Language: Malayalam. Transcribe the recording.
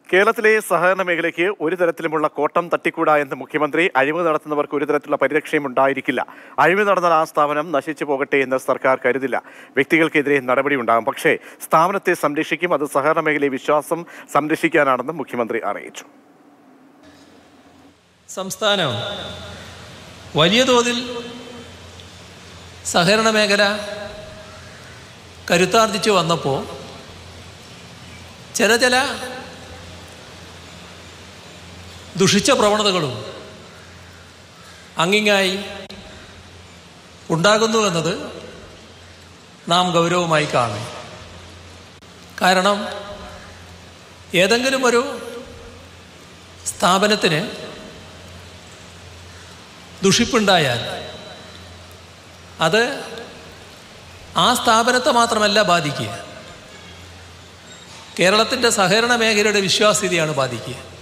കേരളത്തിലെ സഹകരണ മേഖലയ്ക്ക് ഒരു തരത്തിലുമുള്ള കോട്ടം തട്ടിക്കൂടാ എന്ന് മുഖ്യമന്ത്രി അഴിമതി നടത്തുന്നവർക്ക് ഒരു തരത്തിലുള്ള പരിരക്ഷയും ഉണ്ടായിരിക്കില്ല അഴിമതി നടന്നാൽ ആ സ്ഥാപനം നശിച്ചു പോകട്ടെ എന്ന് സർക്കാർ കരുതില്ല വ്യക്തികൾക്കെതിരെ നടപടി ഉണ്ടാകും പക്ഷേ സ്ഥാപനത്തെ സംരക്ഷിക്കും അത് സഹകരണ മേഖലയെ വിശ്വാസം സംരക്ഷിക്കാനാണെന്നും മുഖ്യമന്ത്രി അറിയിച്ചു സംസ്ഥാനം വലിയ തോതിൽ സഹകരണ മേഖല കരുത്താർജിച്ചു വന്നപ്പോൾ ചില ചില ദുഷിച്ച പ്രവണതകളും അങ്ങിങ്ങായി ഉണ്ടാകുന്നു എന്നത് നാം ഗൗരവമായി കാണും കാരണം ഏതെങ്കിലും ഒരു സ്ഥാപനത്തിന് ദുഷിപ്പുണ്ടായാൽ അത് ആ സ്ഥാപനത്തെ മാത്രമല്ല ബാധിക്കുക കേരളത്തിൻ്റെ സഹകരണ മേഖലയുടെ വിശ്വാസ്യതയാണ് ബാധിക്കുക